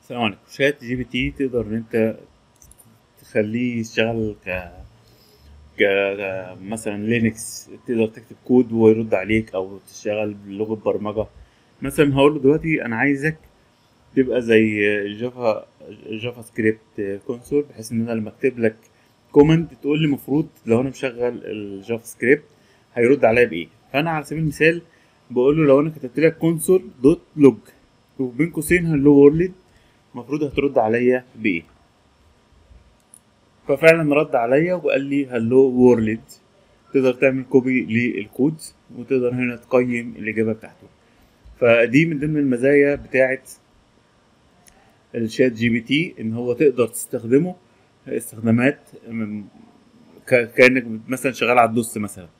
السلام عليكم شات جي بي تي تقدر ان انت تخليه يشتغل ك ك ك- مثلا لينكس تقدر تكتب كود ويرد عليك او تشتغل بلغة برمجة مثلا هقول له دلوقتي انا عايزك تبقى زي جافا جافا سكريبت كونسول بحيث ان انا لما اكتب لك كومنت تقول لي المفروض لو انا مشغل الجافا سكريبت هيرد عليا بايه فانا على سبيل المثال بقول له لو انا كتبت لك كونسول دوت لوج وبين قوسين هلو وورلد المفروض هترد عليا بايه ففعلا رد عليا وقال لي هلو وورلد تقدر تعمل كوبي للكود وتقدر هنا تقيم الاجابه بتاعته فدي من ضمن المزايا بتاعه الشات جي بي تي ان هو تقدر تستخدمه استخدامات م- ك- كانك مثلا شغال على الدوس مثلا